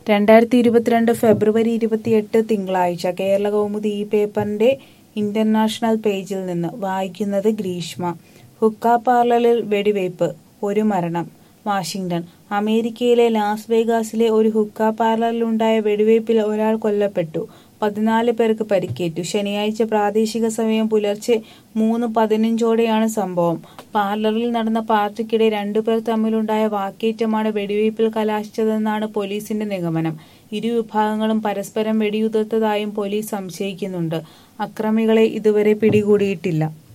രണ്ടായിരത്തി ഇരുപത്തിരണ്ട് ഫെബ്രുവരി ഇരുപത്തിയെട്ട് തിങ്കളാഴ്ച കേരള കൗമുദി ഈ പേപ്പറിന്റെ ഇന്റർനാഷണൽ പേജിൽ നിന്ന് വായിക്കുന്നത് ഗ്രീഷ്മ ഹുക്ക പാർലറിൽ വെടിവയ്പ് ഒരു മരണം വാഷിംഗ്ടൺ അമേരിക്കയിലെ ലാസ് വേഗാസിലെ ഒരു ഹുക്ക പാർലറിലുണ്ടായ വെടിവയ്പിൽ ഒരാൾ കൊല്ലപ്പെട്ടു പതിനാല് പേർക്ക് പരിക്കേറ്റു ശനിയാഴ്ച പ്രാദേശിക സമയം പുലർച്ചെ മൂന്ന് പതിനഞ്ചോടെയാണ് സംഭവം പാർലറിൽ നടന്ന പാർട്ടിക്കിടെ രണ്ടുപേർ തമ്മിലുണ്ടായ വാക്കേറ്റമാണ് വെടിവയ്പിൽ കലാശിച്ചതെന്നാണ് പോലീസിന്റെ നിഗമനം ഇരു വിഭാഗങ്ങളും പരസ്പരം വെടിയുതിർത്തതായും പോലീസ് സംശയിക്കുന്നുണ്ട് അക്രമികളെ ഇതുവരെ പിടികൂടിയിട്ടില്ല